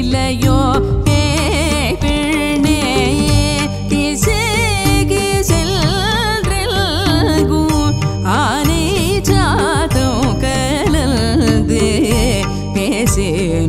கேட்டிலையோ பேய் பிள்ளே திசைக்கு செல்றெல்கும் ஆனை சாதம் கலந்து பேசின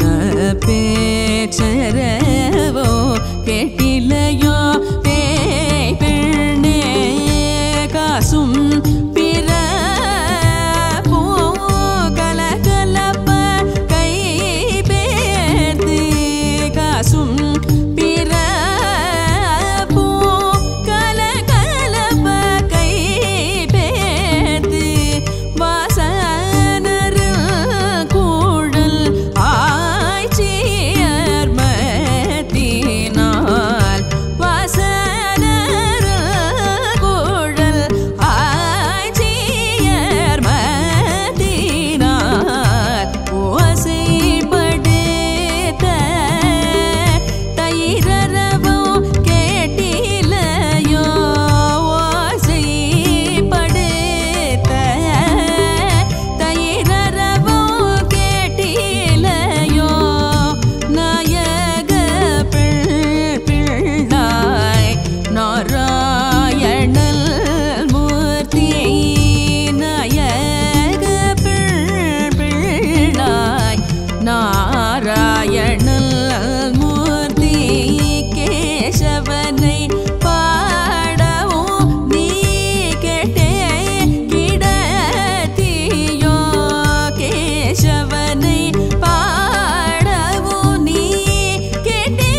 பேச்சரவோ கேட்டிலையோ பேய் பிள்ளே காசும் பிற போ கலகலப்ப கை பேர்த்து காசும் பிற போ கலகலப்ப கை பேர்த்து வாசனர் கூழல் ஆய்ச்சியர் மத்தினால் வாசனர் கூழல் ஆய்ச்சியர் மத்தினால் ஓசைப்படுத்த தயிரரவோ கேட்டிலையோ ஓசைப்படுத்த தயிரரவோ கேட்டிலையோ நாயக பிள்- பிள்ளாய் நாராயணல் மூர்த்தி நாயக பிள்- பிள்ளாய் நாராயணல் மூர்த்தி கேசவனை பாடவும் நீ கேட்டே கிடத்தியோ கேசவனை பாடவும் நீ கேட்டே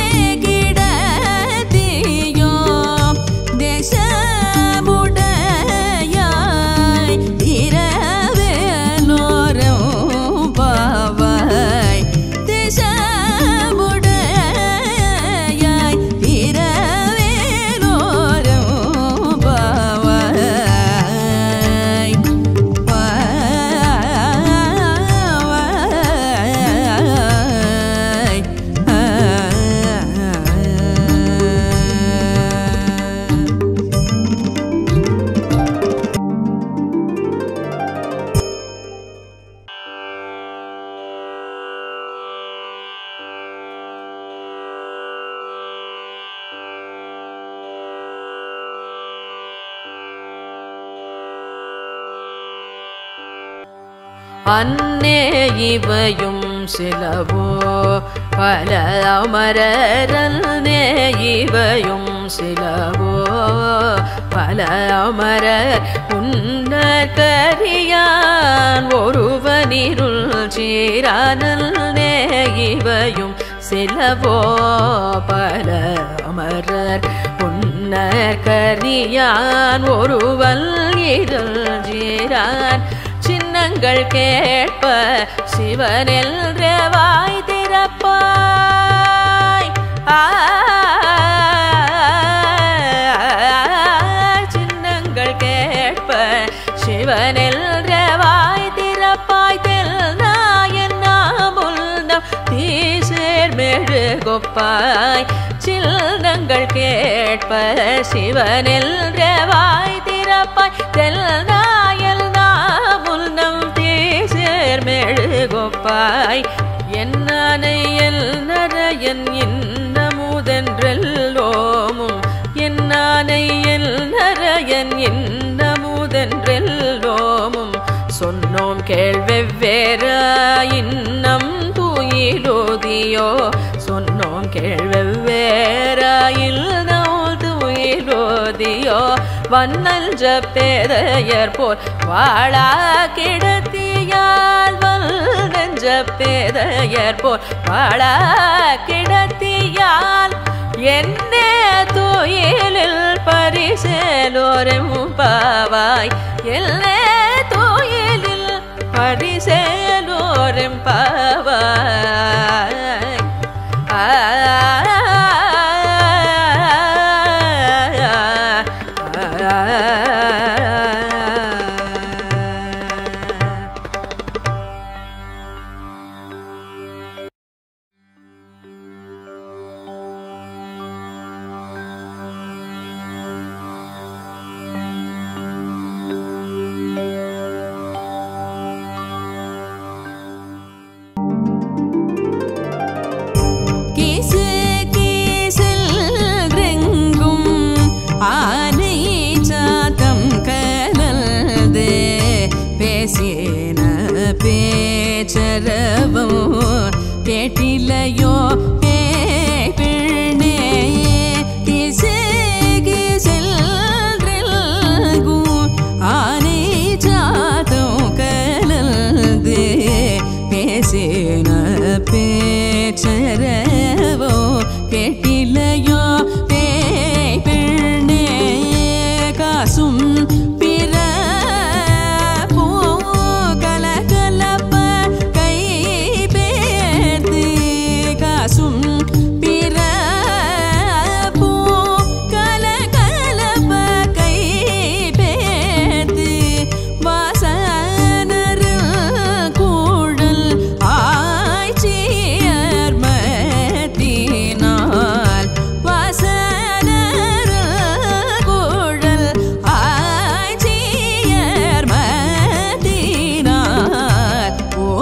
கிடத்தியோ தேசமுடையாய் இரவேலோரம் பாவாய் தேசமுடையாய் இரவேலோரம் பாவாய் பாவாய் அன்னே இவையும் சிலவோ பல அமரரன்னே இவையும் சிலவோ பல அமரர் உன்னகரியான் ஒருவனிருள் சீரானல்னே இவையும் சிலவோ பல அமரர் உன்னகரியான் ஒருவல் இருள் சீரான் சின்னங்கள் கேட்ப சிவனில் வாய் திறப்பாய் ஆ, சின்னங்கள் கேட்ப சிவனில் வாய் திறப்பாய் தெல்நாயன் நாமுல்லம் தீசேர் மெழுகொப்பாய் சின்னங்கள் கேட்ப சிவனில் வாய் திறப்பாய் தெல்நாயல் நாமுல்லம் தீசேர் மெழுகொப்பாய் என்னானை எல் நரையன் இன்னமுதென்றெல்லோமும் என்னானை எல் நரையன் இன்னமுதென்றெல்லோமும் சொன்னோம் கேள்வெவ்வேற இன்னம் தூயிலோதியோ சொன்னோம் கேள்வெவ்வேற இல்லம் தூயிலோதியோ வண்ணல் ஜப்பேதையர் போல் வாழா கிடத்தியால் வல் நெஞ்ச பேதையர் போல் வாழா கிடத்தியால் என்னே தோயிலில் பரிசேலோரும் பாவாய் எல்லே தோயிலில் பரிசேலோரும் பாவாய் ஆ கேட்டிலையோ பேய் பெண்ணே காசும் பிற பூ கலகலப்ப கை பேர்த்து காசும் பிற பூ கலகலப்ப கை பேர்த்து வாசனர் கூழல் ஆய்ச்சியர் மத்தினால் வாசனர் கூழல் ஆய்ச்சியர் மத்தினால்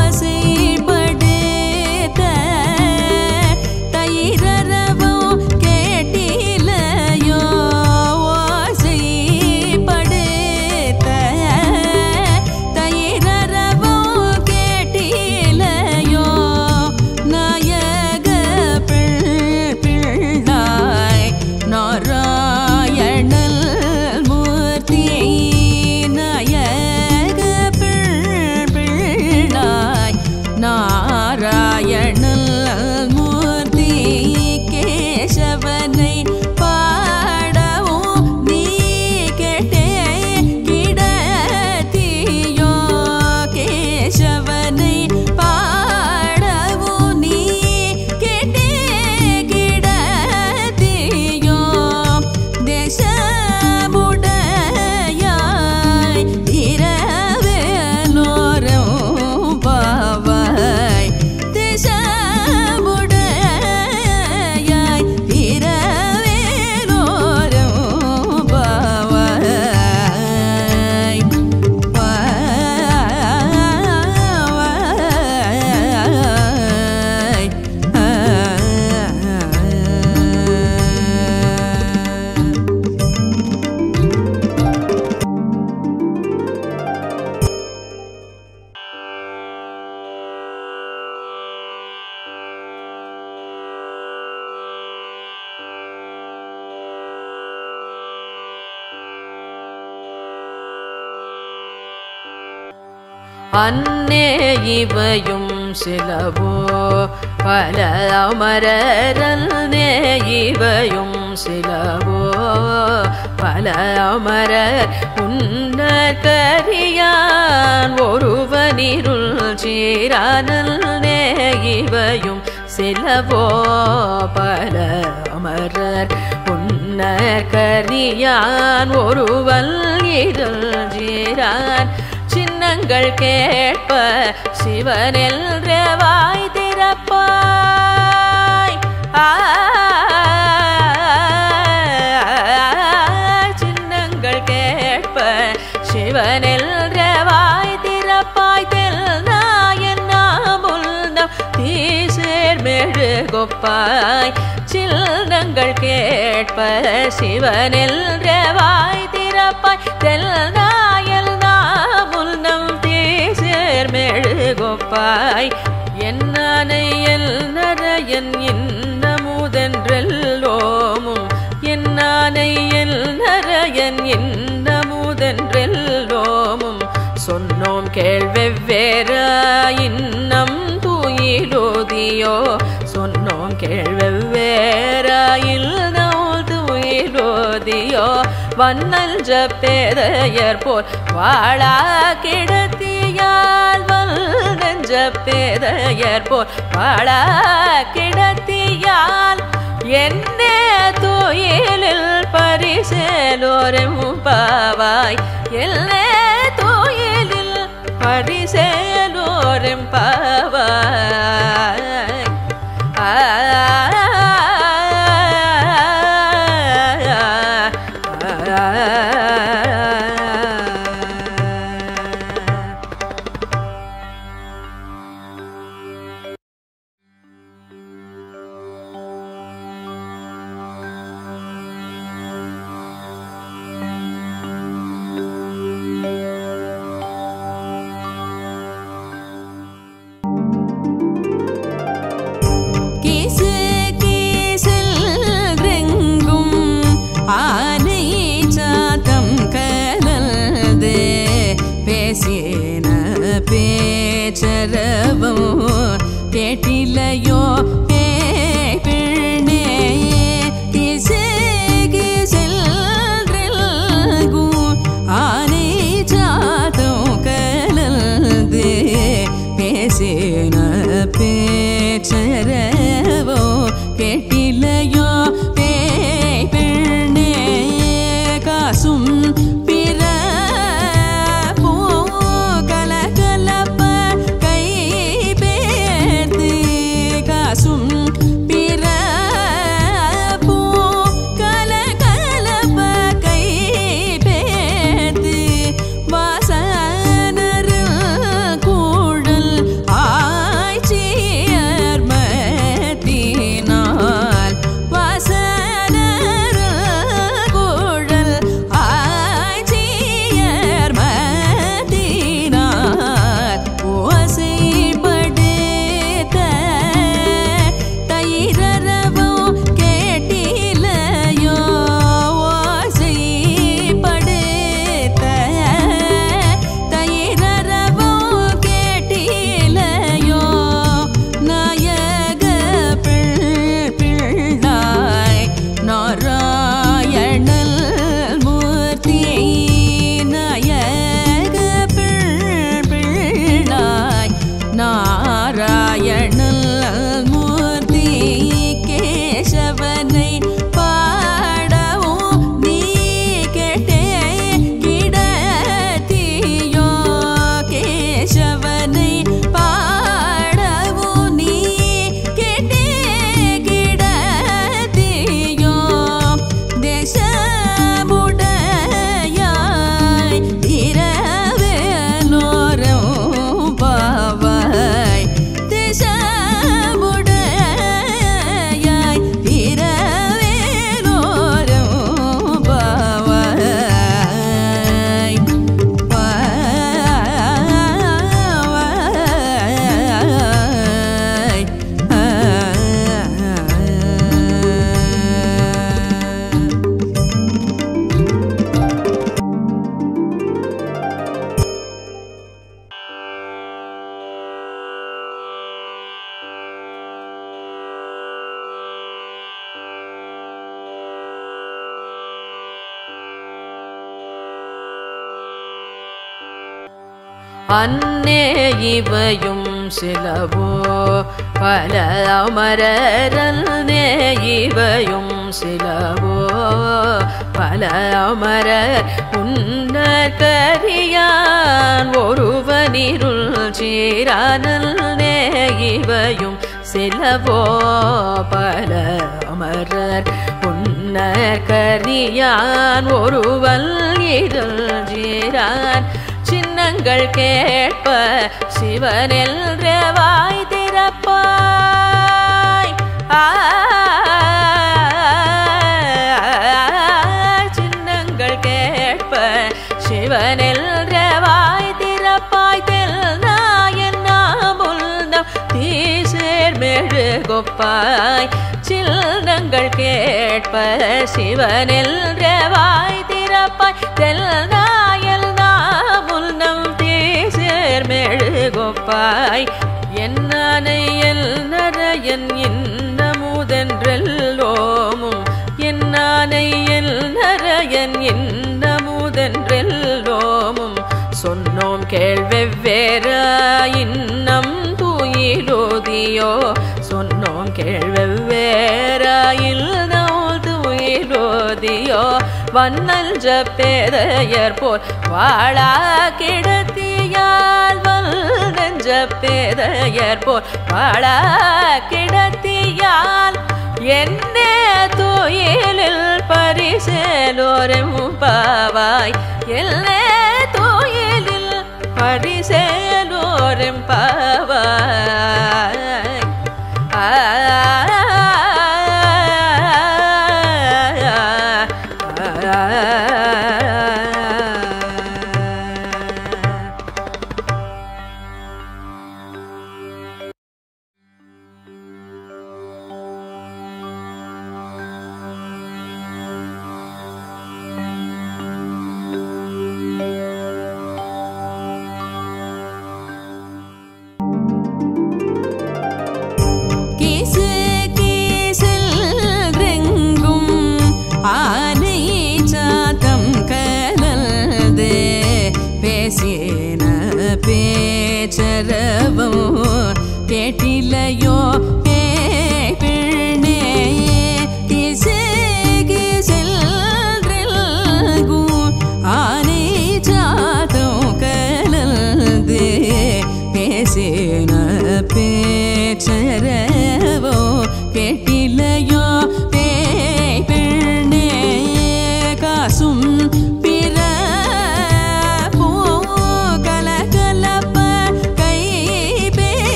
ஓசைப்படுத்த தயிரரவோ கேட்டிலையோ ஓசைப்படுத்த தயிரரவோ கேட்டிலையோ நாயக பிள் பிள்ளாய் நாராயணல் மூர்த்தி நாயக பிள் பிள்ளாய் நாராயணல் மூர்த்தி கேசவனை பாடவும் நீ கேட்டே கிடத்தியோ கேசவனை பாடவும் நீ கேட்டே கிடத்தியோ தேசமுடையாய் இரவேலோரம் பாவாய் தேசமுடையாய் இரவேலோரம் பாவாய் பாவாய் அன்னே இவையும் சிலவோ பல அமரரல்னே இவையும் சிலவோ பல அமரர் உன்னர் கரியான் ஒருவனிருள் சீரானல்னே இவையும் சிலவோ பல அமரர் உன்னர் கரியான் ஒருவல் இருள் சீரான் சின்னங்கள் கேட்ப சிவனில் வாய் திறப்பாய் ஆ, சின்னங்கள் கேட்ப சிவனில் வாய் திறப்பாய் தெல்நாயன் நாமுல்தம் தீசேர் மெழுகொப்பாய் சின்னங்கள் கேட்ப சிவனில் வாய் திறப்பாய் தெல்நாயல் நாமுல் நம் தேசர் மெழுகொப்பாய் என்னானை எல் நரையன் இன்னமுதென்றெல்லோமும் என்னானை எல் நரையன் இன்னமுதென்றெல்லோமும் சொன்னோம் கேள்வெவ்வேற இன்னம் தூயிலோதியோ சொன்னோம் கேள்வெவ்வேற இன்னம் தூயிலோதியோ வண்ணஞ்ச பேதையர் போல் வாழா கிடத்தியால் வல்நெஞ்ச பேதையர் போல் வாழா கிடத்தியால் என்னே தோயிலில் பரிசேலோரும் பாவாய் எல்லே தோயிலில் பரிசேலோரும் பாவாய் ஆ கேசே கேட்டிலையோ பேய் பெண்ணே காசும் பிற பூ கலகலப்ப கை பேர்த்து காசும் பிற பூ கலகலப்ப கை பேர்த்து வாசனர் கூடல் ஆய்ச்சியர் மத்தினால் வாசனர் கூடல் ஆய்ச்சியர் மத்தினால் ஓசைப்படுத்த தயிரரவோ கேட்டிலையோ ஓசைப்படுத்த தயிரரவோ கேட்டிலையோ நாயக பிள் பிள்ளாய் நாராயணல் மூர்த்தி நாயக பிள் பிள்ளாய் நாராயணல் மூர்த்தி கேசவனை பாடவும் நீ கேட்டே கிடத்தியோ கேசவனை பாடவும் நீ கேட்டே கிடத்தியோ தேசமுடையாய் இரவேலோரம் பாவாய் தேசமுடையாய் இரவேலோரம் பாவாய் பாவாய் அன்னே இவையும் சிலவோ பல அமரரன்னே இவையும் சிலவோ பல அமரர் உன்னர் கரியான் ஒருவனிருள் சீரானல் இவையும் சிலவோ பல அமரர் உன்னர் கரியான் ஒருவல் இருள் சீரான் சின்னங்கள் கேட்ப சிவனில் வாய் திறப்பாய் ஆ, சின்னங்கள் கேட்ப சிவனில் வாய் திறப்பாய் தெல் நாயன் நாமுல்தம் தீசேர் மெழுகொப்பாய் சின்னங்கள் கேட்ப சிவனில் வாய் திறப்பாய் தெல் நாயல் நாமுல்தம் தீசேர் மெழுகொப்பாய் என்னானை எல் நரையன் இன்னமுதென்றெல்லோமும் என்னானை எல் நரையன் இன்னமுதென்றெல்லோமும் சொன்னோம் கேள்வெவ்வேற இன்னம் தூயிலோதியோ சொன்னோம் கேள்வெவ்வேற இல்லம் தூயிலோதியோ வண்ணல் ஜப்பேதையர் போல் வாழா கிடத்தியால் வல் நெஞ்ச பேதையர் போல் வாழா கிடத்தியால் என்னே தோயிலில் பரிசேலோரும் பாவாய் எல்லே தோயிலில் பரிசேலோரும் பாவாய் ஆ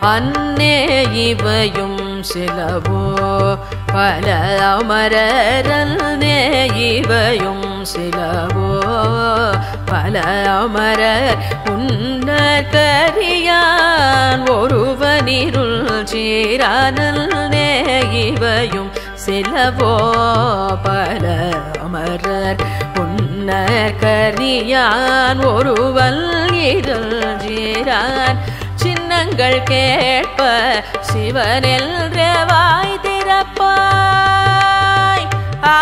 அன்னே இவையும் சிலவோ பல அமரரன்னே இவையும் சிலவோ பல அமரர் உன்னர் கரியான் ஒருவனிருள் சீரானே இவையும் சிலவோ பல அமரர் உன்னர் கரியான் ஒருவல் இருள் சீரான் சின்னங்கள் கேட்ப சிவனில் வாய் திறப்பாய் ஆ,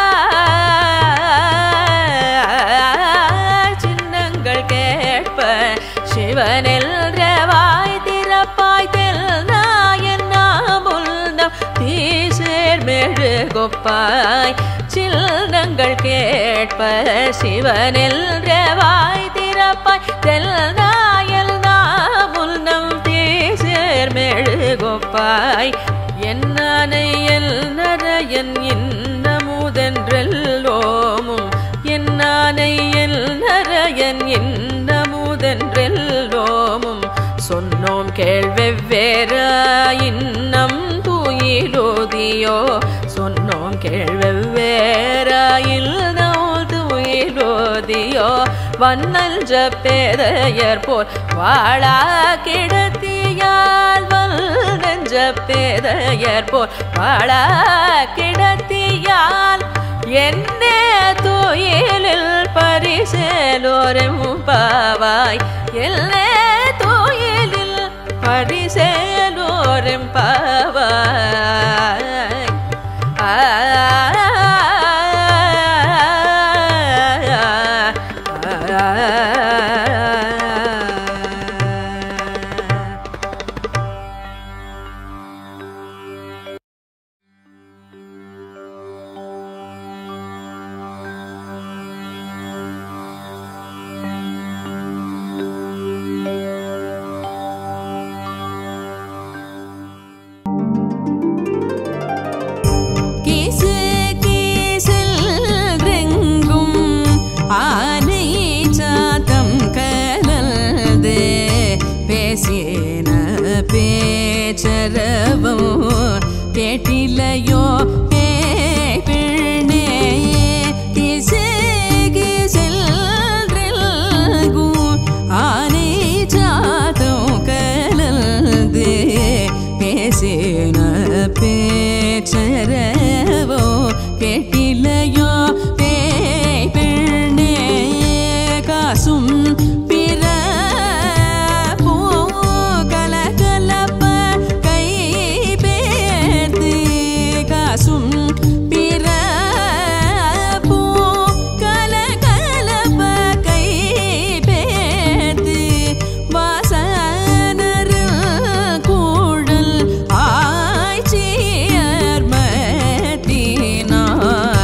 சின்னங்கள் கேட்ப சிவனில் வாய் திறப்பாய் தெல்நாயன் நாமுல்தம் தீசேர் மெழுகொப்பாய் சின்னங்கள் கேட்ப சிவனில் வாய் திறப்பாய் தெல்நாயல் நாமுல்தம் தீசேர் மெழுகொப்பாய் என்னானையல் நரையன் இன்னமுதென்றெல்லோமும் என்னானையல் நரையன் இன்னமுதென்றெல்லோமும் சொன்னோம் கேள்வெவ்வேற இன்னம் தூயிலோதியோ சொன்னோம் கேள்வெவ்வேற இல்லம் தூயிலோதியோ வண்ணல் ஜப்பேதையர் போல் வாழா கிடத்தியால் வல்நெஞ்ச பேதையர் போல் வாழா கிடத்தியால் என்னே தோயிலில் பரிசேலோரும் பாவாய் எல்லே தோயிலில் பரிசேலோரும் பாவாய் ஆ கீசு கீசில் ரெங்கும் ஆனை சாத்தம் கலந்து பேசின பேச்சரவும் கேட்டிலையோ பேய் பிள்ளே கீசு கீசில் ரெங்கும் ஆனை சாத்தம் கலந்து பேசின பேச்சரவோ கேட்டிலையோ பேய் பெண்ணே காசும் பிற பூ கலகலப்ப கை பேர்த்து காசும் பிற பூ கலகலப்ப கை பேர்த்து வாசனர் கூடல் ஆய்ச்சியர் மத்தினார்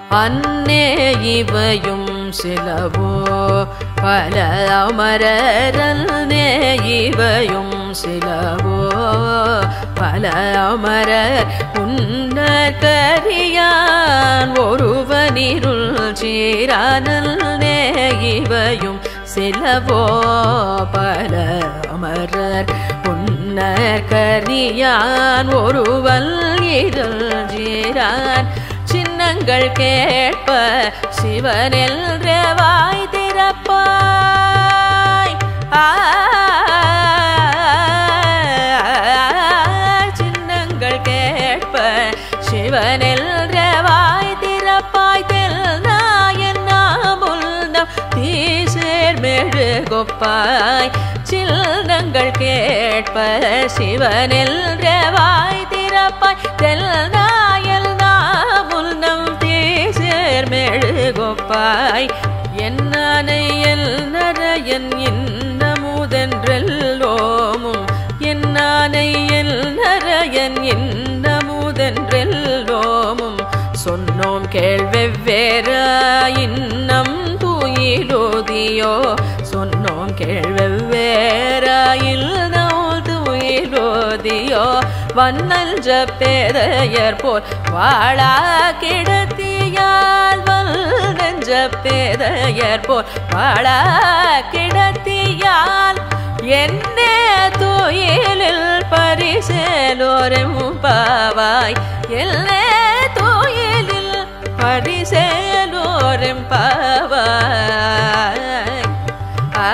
அன்னே இவையும் சிலவோ பல அமரரன்னே இவையும் சிலவோ பல அமரர் உன்னர் கரியான் ஒருவனிருள் சீரானே இவையும் சிலவோ பல அமரர் உன்னர் கரியான் ஒருவல் இருள் சீரான் சின்னங்கள் கேட்ப சிவனில் வாய் திறப்பாய் ஆ, சின்னங்கள் கேட்ப சிவனில் வாய் திறப்பாய் தெல்நாயன் நாமுல்னம் தீசேர் மெழுகொப்பாய் சின்னங்கள் கேட்ப சிவனில் வாய் திறப்பாய் தெல்நாயல் நாமுல்னம் தீசேர் மெழுகொப்பாய் என்னானை எல் நரையன் இன்னமுதென்றெல்லோமும் என்னானை எல் நரையன் இன்னமுதென்றெல்லோமும் சொன்னோம் கேள்வெவ்வேற இன்னம் தூயிலோதியோ சொன்னோம் கேள்வெவ்வேற இன்னம் தூயிலோதியோ வண்ணல் ஜப்பேதையர் போல் வாழா கிடத்தியால் வல்நெஞ்ச பேதையர் போல் வாழா கிடத்தியால் என்னே தோயிலில் பரிசேலோரும் பாவாய் எல்லே தோயிலில் பரிசேலோரும் பாவாய் ஆ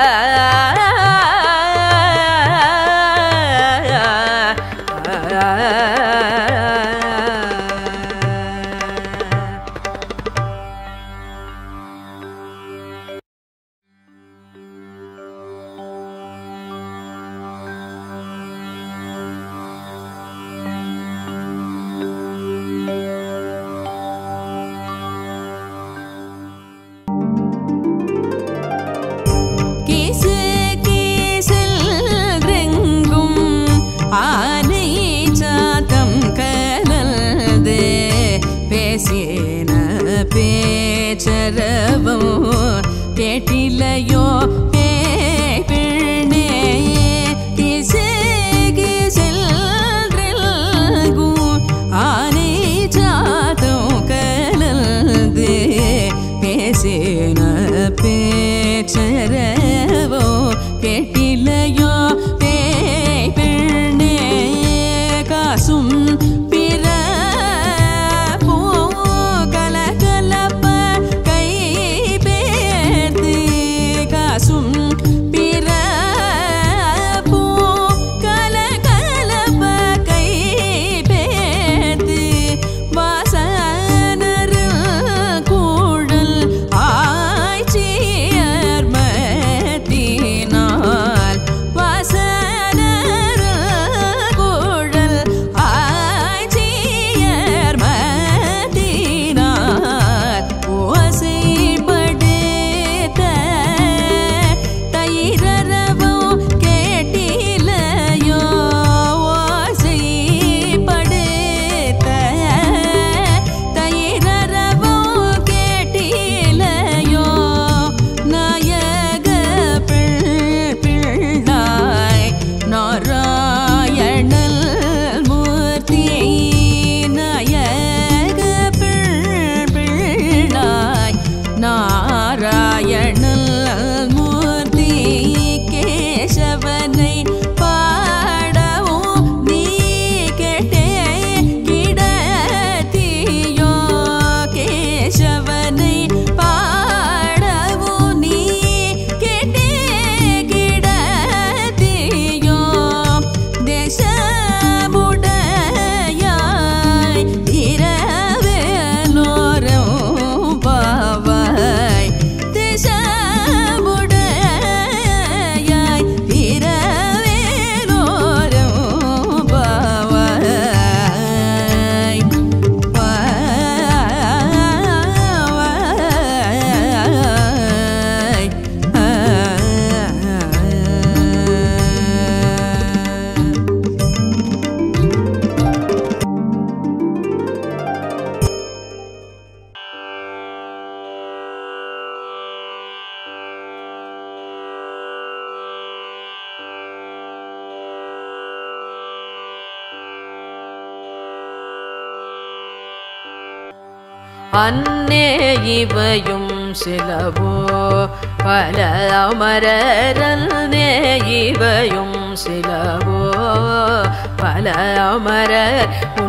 அன்னே இவையும் சிலவோ பல அமரரன்னே இவையும் சிலவோ பல அமரர்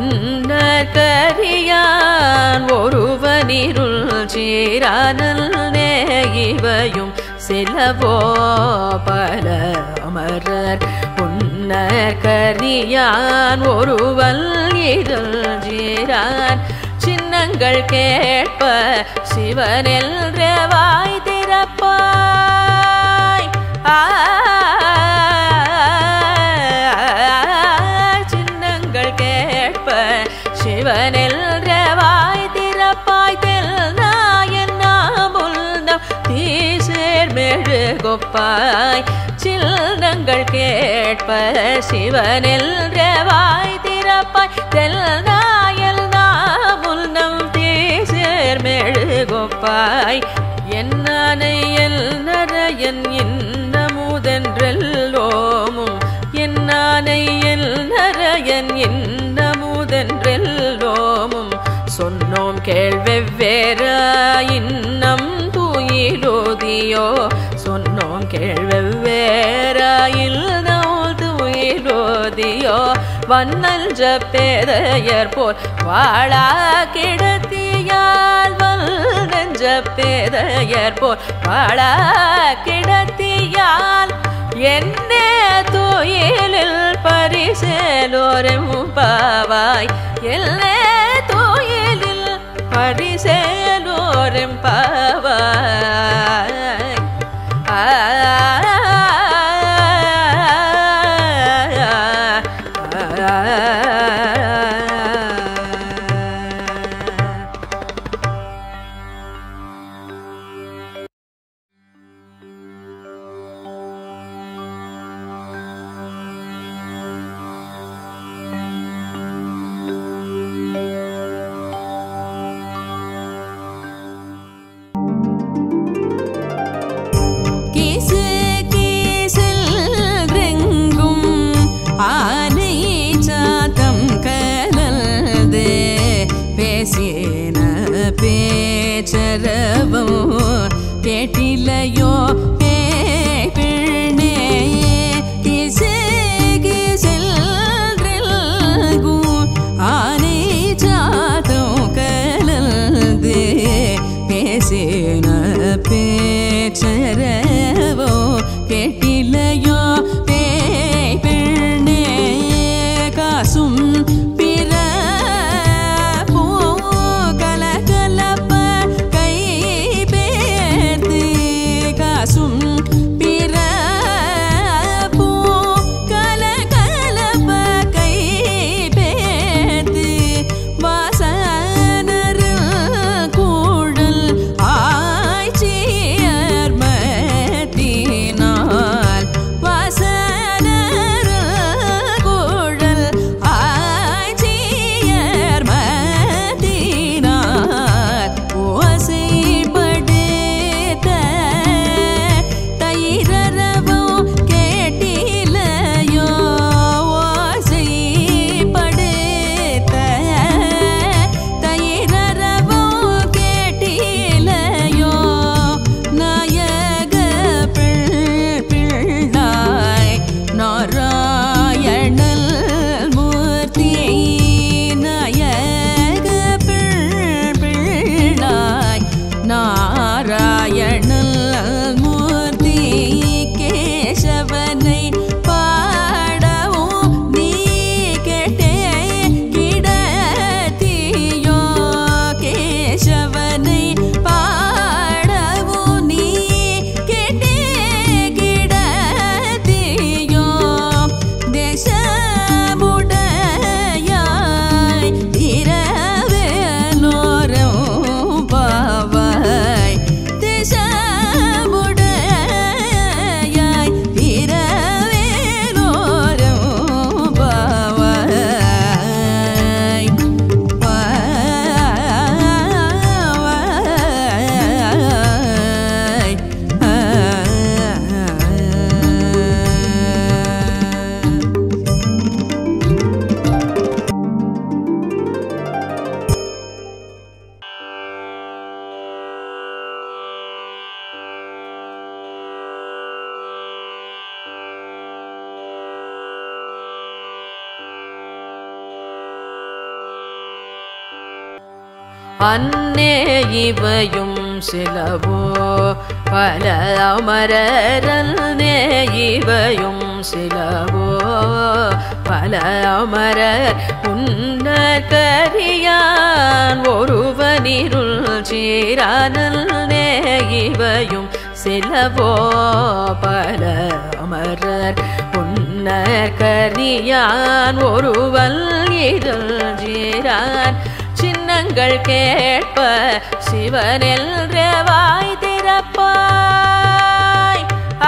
உன்னற்கரியான் ஒருவனிருள் சீரானே இவையும் சிலவோ பல அமரர் உன்னற்கரியான் ஒருவல் இருள் சீரான் சின்னங்கள் கேட்ப சிவனில் வாய் திறப்பாய் ஆ, சின்னங்கள் கேட்ப சிவனில் வாய் திறப்பாய் தெல்நாயன் நாமுல்லம் தீசேர் மெழுகொப்பாய் சின்னங்கள் கேட்ப சிவனில் வாய் திறப்பாய் தெல்நாயல் நாமுல்லம் தீசேர் மெழுகொப்பாய் என்னானை எல் நரையன் இன்னமுதென்றெல்லோமும் என்னானை எல் நரையன் இன்னமுதென்றெல்லோமும் சொன்னோம் கேள்வெவ்வேற இன்னம் தூயிலோதியோ சொன்னோம் கேள்வெவ்வேற இல்லம் தூயிலோதியோ வண்ணல் ஜப்பேதையர் போல் வாழா கிடத்தியால் வல் நெஞ்ச பேதையர் போல் வாழா கிடத்தியால் என்னே தோயிலில் பரிசேலோரும் பாவாய் எல்லே தோயிலில் பரிசேலோரும் பாவாய் ஆ கீசு கீசில் ரெங்கும் ஆனை சாத்தம் கலந்து பேசின பேச்சரவும் கேட்டிலையோ பேய்பிள்ளே கீசு கீசில் ரெங்கும் ஆனை சாத்தம் கலந்து பேசின பேச்சரவோ கேட்டிலையோ பேய் பெண்ணே காசும் பிற பூ கலகலப்ப கை பேர்த்து காசும் பிற பூ கலகலப்ப கை பேர்த்து வாசனர் கூழல் ஆய்ச்சியர் மத்தினார் அன்னே இவையும் சிலவோ பல அமரரன்னே இவையும் சிலவோ பல அமரர் உன்னர் கரியான் ஒருவனிருள் சீரானே இவையும் சிலவோ பல அமரர் உன்னர் கரியான் ஒருவல் இருள் சீரான் சின்னங்கள் கேட்ப சிவனில் வாய் திறப்பாய் ஆ,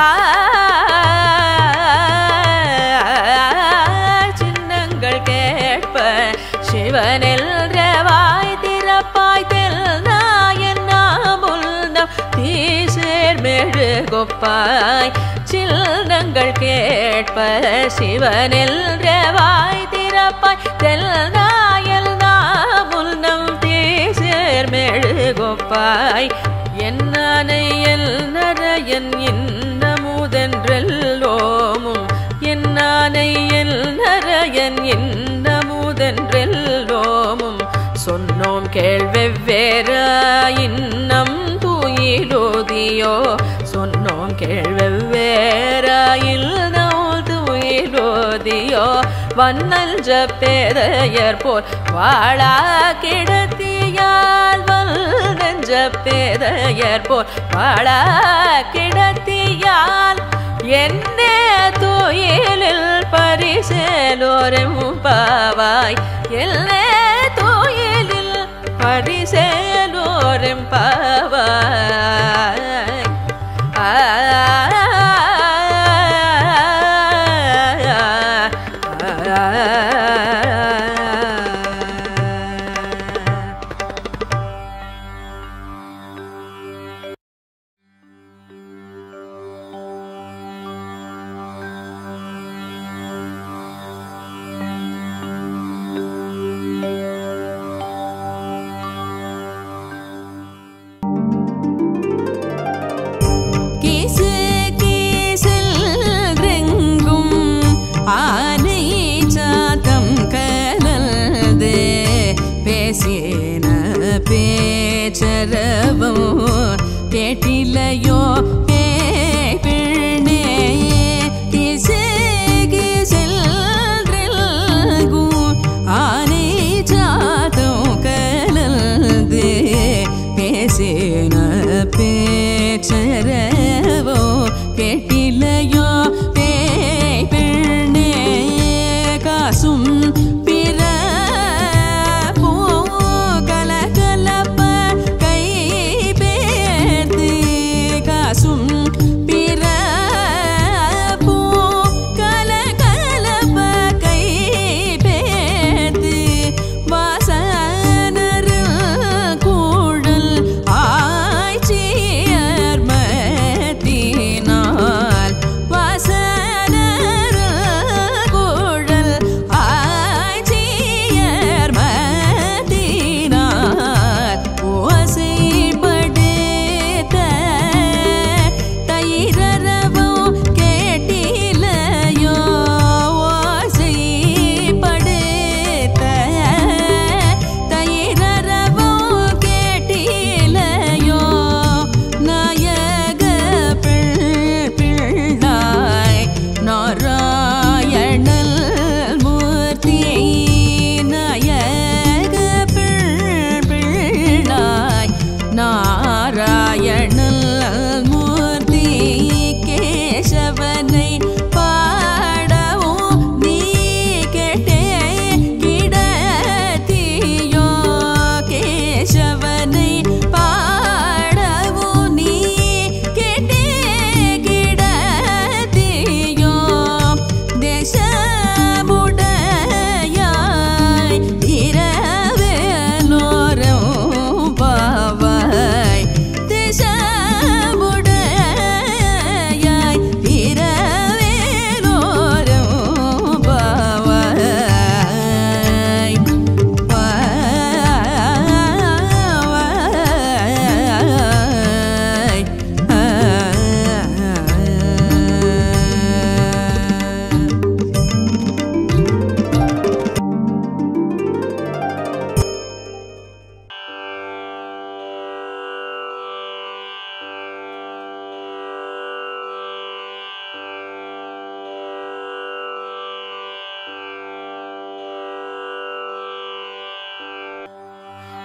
சின்னங்கள் கேட்ப சிவனில் வாய் திறப்பாய் தெல்நாயன் நாமுல்தம் தீசேர் மெழுகொப்பாய் சின்னங்கள் கேட்ப சிவனில் வாய் திறப்பாய் தெல்நாயல் நாமுல் நம் தேசேர் மெழுகொப்பாய் என்னானை எல் நரையன் இன்னமுதென்றெல்லோமும் என்னானை எல் நரையன் இன்னமுதென்றெல்லோமும் சொன்னோம் கேள்வெவ்வேற இன்னம் தூயிலோதியோ சொன்னோம் கேள்வெவ்வேற இன்னம் தூயிலோதியோ வண்ணஞ்ச பேதையர் போல் வாழா கிடத்தியால் வல்நெஞ்ச பேதையர் போல் வாழா கிடத்தியால் என்னே தோயிலில் பரிசேலோரும் பாவாய் எல்லே தோயிலில் பரிசேலோரும் பாவாய் ஆ கீசு கீசில் ரெங்கும் ஆனை சாத்தம் கலந்து பேசின பேச்சரவும் கேட்டிலையோ பேய் பிள்ளே கீசு கீசில் ரெங்கும் ஆனை சாத்தம் கலந்து பேசின பேச்சரவோ கேட்டிலையோ பேய் பெண்ணே காசும் பிற பூ கலகலப்ப கை பேர்த்து காசும்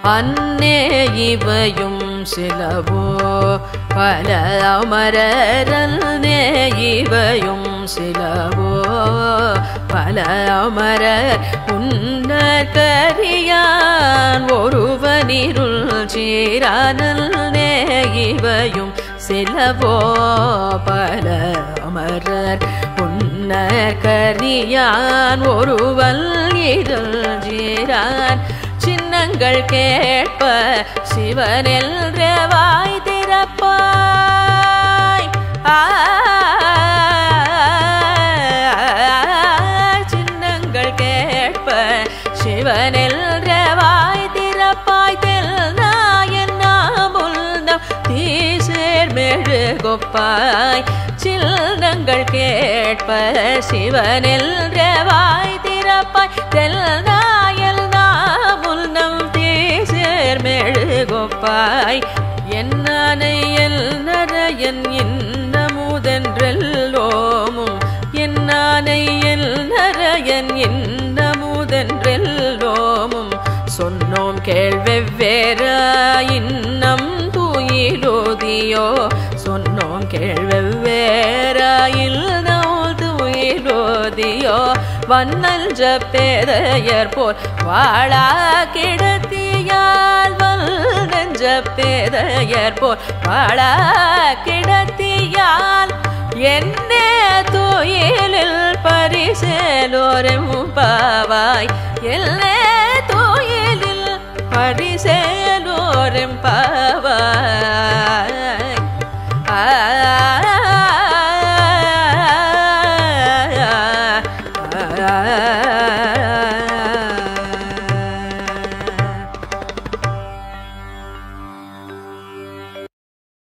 அன்னே இவையும் சிலவோ பல அமரரன்னே இவையும் சிலவோ பல அமரர் உன்னர் கரியான் ஒருவனிருள் சீரானே இவையும் சிலவோ பல அமரர் உன்னர் கரியான் ஒருவல் இருள் சீரான் சின்னங்கள் கேட்ப சிவனில் வாய் திறப்பாய் ஆ, சின்னங்கள் கேட்ப சிவனில் வாய் திறப்பாய் தெல் நாயன் நாமுல்தம் தீசேர் மெழுகொப்பாய் சின்னங்கள் கேட்ப சிவனில் வாய் திறப்பாய் தெல் நாயல் நாமுல்தம் தீசேர் மெழுகொப்பாய் என்னானை எல் நரையன் இன்னமுதென்றெல்லோமும் என்னானை எல் நரையன் இன்னமுதென்றெல்லோமும் சொன்னோம் கேள்வெவ்வேற இன்னம் தூயிலோதியோ சொன்னோம் கேள்வெவ்வேற இல்லம் தூயிலோதியோ வண்ணல் ஜப்பேதையர் போல் வாழா கிடத்தியால் வல் நெஞ்ச பேதையர் போல் வாழா கிடத்தியால் என்னே தோயிலில் பரிசேலோரும் பாவாய் எல்லே தோயிலில் பரிசேலோரும் பாவாய் ஆ